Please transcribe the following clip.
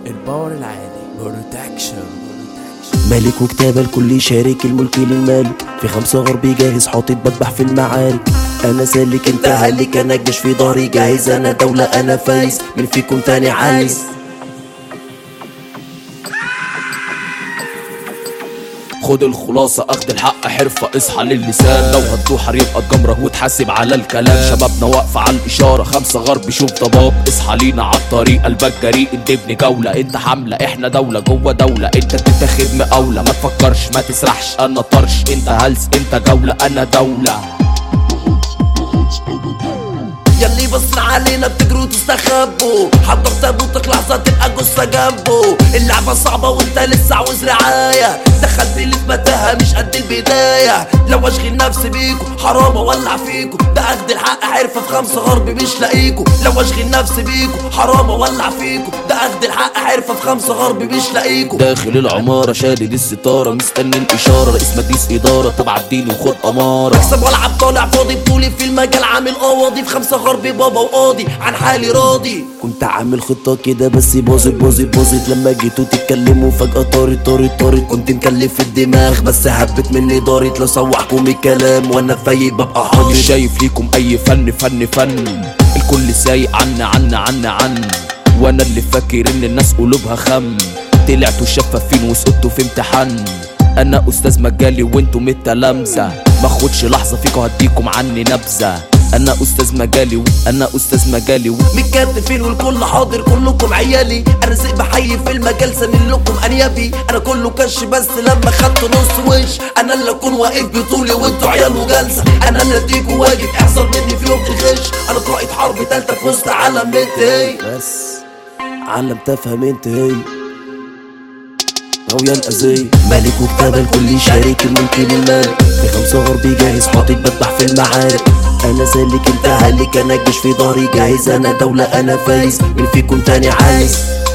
الباور العالي بروتكشن ملك وكتابة الكل يشارك الملك للمالك في خمسة غربي جاهز حاطط بدبح في المعارك انا سالك انت هلك انا جيش في ضهري جاهز انا دولة انا فايز من فيكم تاني عايز خد الخلاصة اخد الحق حرفة اصحى للسان لو هتدوحر يبقى تجمرك وتحاسب على الكلام شبابنا واقفة على الاشارة خمسة غرب شوف ضباب اصحى لينا على الطريق قلبك جريء انت ابن جولة انت حملة احنا دولة جوه دولة انت بتتاخد مقاولة ما تفكرش ما تسرحش انا طرش انت هلس انت جولة انا دولة يلي بص علينا بتجروا تستخبوا حضر تابوتك لحظة تبقى جثة جنبه اللعبة صعبة وانت لسه عاوز رعاية دخلت لي في متاهة مش قد البداية لو اشغل نفسي بيكو حرام اولع فيكو ده اخد الحق حرفة في خمسة غرب مش لاقيكو لو اشغل نفسي بيكو حرام اولع فيكو ده اخد الحق حرفة في خمسة غرب مش لاقيكو داخل العمارة شادد الستارة مستني الإشارة رئيس مجلس إدارة تبع الدين وخد أمارة بكسب والعب طالع فاضي بطولي في المجال عامل قواضي في خمسة غربي بابا وقاضي عن حالي راضي كنت عامل خطة كده بس باظت باظت باظت لما جيتوا تتكلموا فجأة طارت طارت طارت كنت مكلف الدماغ بس هبت مني دارت لو سوحكم الكلام وانا فايق ببقى حاضر مش شايف ليكم أي فن فن فن الكل سايق عن عن عن عن وأنا اللي فاكر إن الناس قلوبها خم طلعتوا شفافين وسقطتوا في امتحان أنا أستاذ مجالي وانتم التلامذة ماخدش لحظة فيكوا هديكم عني نبذة أنا أستاذ مجالي و... أنا أستاذ مجالي و... متكتفين والكل حاضر كلكم عيالي انا زي بحي في المجال سنين لكم انيابي انا كله كش بس لما خدت نص وش انا اللي اكون واقف بطولي وانتوا عيال وجلسه انا اللي اديكوا واجب احذر مني في يوم الغش انا قائد حرب تالتة في وسط عالم منتهي بس عالم تفهم انتهي أو الأذية ملك وكتابة الكل يشارك الملك للمالك في خمسة غربي جاهز حاطط بدبح في المعارك أنا سالك أنت هلك أنا الجيش في ضهري جاهز أنا دولة أنا فايز من فيكم تاني عايز